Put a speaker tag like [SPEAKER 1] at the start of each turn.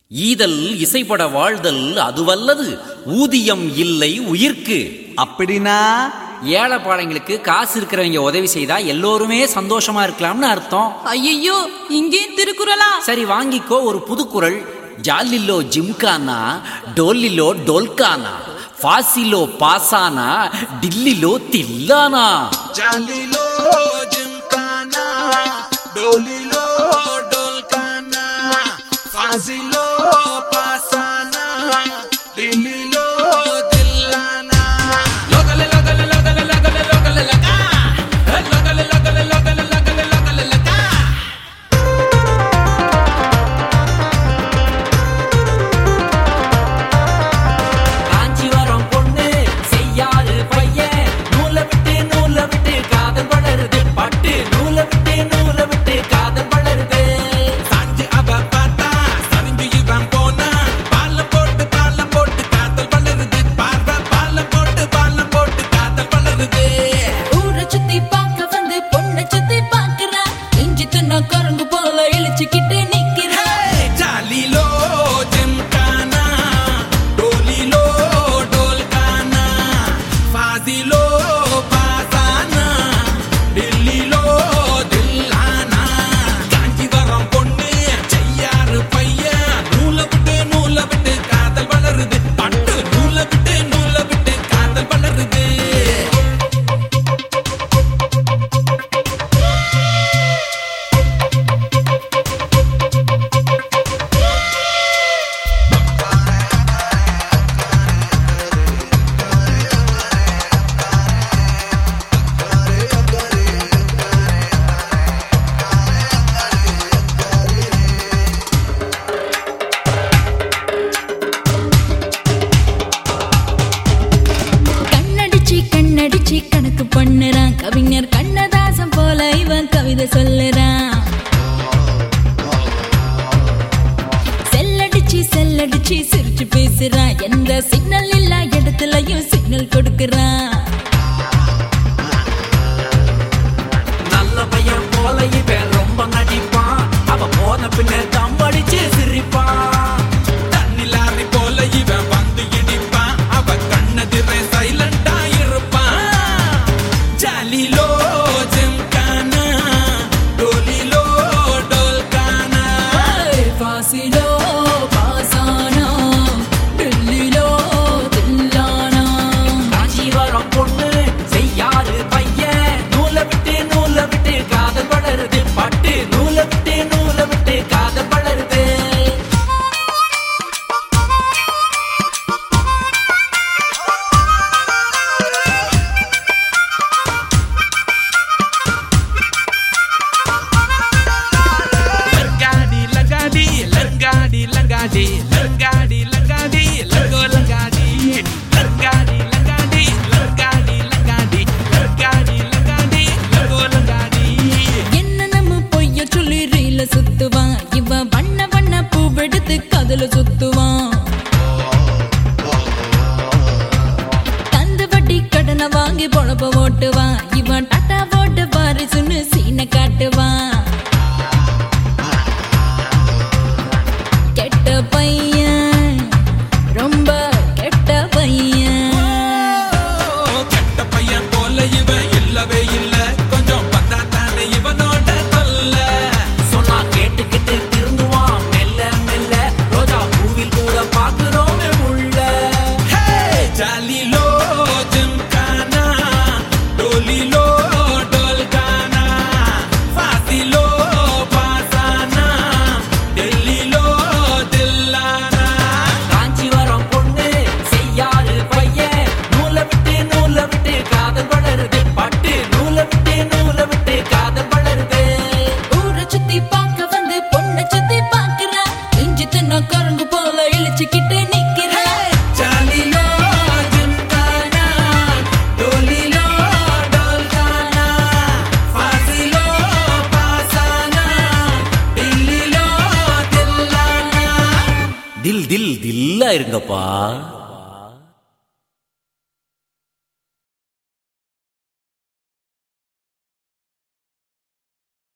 [SPEAKER 1] ஈதல் இசைப்பட வாழ்தல் அதுவல்லது ஊதியம் இல்லை உயிர்க்கு
[SPEAKER 2] அப்படின்னா
[SPEAKER 1] ஏழைப்பாளைங்களுக்கு காசு இருக்கிறவங்க உதவி செய்தா எல்லோருமே சந்தோஷமா இருக்கலாம்னு அர்த்தம்
[SPEAKER 3] ஐயோ இங்கேயும் திருக்குறளா
[SPEAKER 1] சரி வாங்கிக்கோ ஒரு புதுக்குறள் ஜாலிலோ ஜிம்கானா டோலிலோ டோல்கானா ஃபாசிலோ பாசானா டில்லிலோ தில்லானா
[SPEAKER 4] జాలిలో జింకానా డోలిలో డోల్కానా ఫాజిలో పాసానా ఢిల్లీలో దిల్లానా లోగలే లోగలే లోగలే లోగలే లోగలే లగా లోగలే లోగలే లోగలే లోగలే లోగలే లగా
[SPEAKER 1] காஞ்சிவரம் பொண்ணு செய்யாறு பையன் நூலை விட்டு நூலை விட்டு காதல் வளருது பட்டு நூலை விட்டு நூலை விட்டு காதல் வளருது
[SPEAKER 4] சாஞ்சு அவ பார்த்தா சரிஞ்சு இவன் போனா பாலம் போட்டு பாலம் போட்டு காதல் வளருது பார்வை பாலம் போட்டு பாலம் போட்டு காதல் வளருது
[SPEAKER 3] ஊரை சுத்தி பார்க்க வந்து பொண்ணை சுத்தி பார்க்கறா இஞ்சி தின்ன குரங்கு போல இழிச்சுக்கிட்டு நிக்கிறா
[SPEAKER 4] జాలిలో జింకానా డోలిలో డోల్కానా ఫాజిలో పాసానా ఢిల్లీలో దిల్లానా காஞ்சிவரம் பொண்ணு செய்யாறு பையன் நூலை விட்டு நூலை விட்டு காதல் வளருது பட்டு நூலை விட்டு நூலை விட்டு காதல் வளருது
[SPEAKER 3] கண்ணடிச்சு கண்ணடிச்சு கணக்கு பண்ணுறான் கவிஞர் கண்ணதாசன் போல இவன் கவிதை சொல்லுறான் செல்லடிச்சு செல்லடிச்சு சிரிச்சு பேசுறான் எந்த சிக்னல் இல்ல இடத்துலயும் சிக்னல் கொடுக்கறான்
[SPEAKER 1] நல்ல பையன் போல இவன் ரொம்ப நடிப்பான் அவன் போன பின்ன தம்படிச்சு சிரிப்பான்
[SPEAKER 4] தண்ணிலாரி போல இவன் வந்து இடிப்பான் அவ கண்ணதிர சைலண்டா இருப்பான் ஜாலிலோ ஜிம்கானா டோலிலோ டோல்கானா
[SPEAKER 3] பாசிலோ பாசானா டெல்லிலோ தில்லானா
[SPEAKER 1] காஞ்சிவரம் பொண்ணு செய்யாறு பையன் நூலை விட்டு நூலை விட்டு காதல் வளருது பட்டு நூலை விட்டு நூலை விட்டு காதல் வளருது
[SPEAKER 4] லங்காடி லங்காடி லங்காடி லங்காடி லங்காடி லங்காடி லங்கோ லங்காடி லங்காடி லங்காடி லங்காடி லங்காடி லங்காடி லங்காடி லங்கோ லங்காடி
[SPEAKER 3] என்ன நம்ம பொய்ய சொல்லி ரீல சுத்துவான் இவன் வண்ண வண்ண பூவெடுத்து கதுல சுத்துவான் தந்து வட்டி கடனை வாங்கி பொழப்ப ஓட்டுவான் இவன் டாட்டா போட்டு பாரிசுன்னு சீனை காட்டுவான் கெட்ட பையன் ரொம்ப கெட்ட பையன்
[SPEAKER 4] கெட்ட பையன் போல இவன் இல்லவே இல்ல கொஞ்சம் பார்த்தா தானே இவனோட தொல்ல
[SPEAKER 1] சொன்னா கேட்டுக்கிட்டு திருந்துவான் மெல்ல மெல்ல ரோஜா பூவில் கூட பாக்குறோமே முள்ள
[SPEAKER 4] ஜாலிலோ ஜிம்கானா டோலிலோ டோல்கானா ஃபாசிலோ பாசானா டெல்லிலோ தில்லானா
[SPEAKER 1] காஞ்சிவரம் பொண்ணு செய்யாறு பையன் நூலை விட்டு நூலை விட்டு காதல் வளருது பட்டு நூலை விட்டு நூலை விட்டு காதல் வளருது
[SPEAKER 3] ஊரை சுத்தி பார்க்க வந்து பொண்ணை சுத்தி பார்க்கறா இஞ்சி தின்ன குரங்கு போல இழிச்சுக்கிட்டு நிக்கிறா
[SPEAKER 4] ஜாலிலோ ஜிம்கானா டோலிலோ டோல்கானா ஃபாசிலோ பாசானா டெல்லிலோ தில்லானா
[SPEAKER 1] தில் தில் தில்லா இருங்கப்பா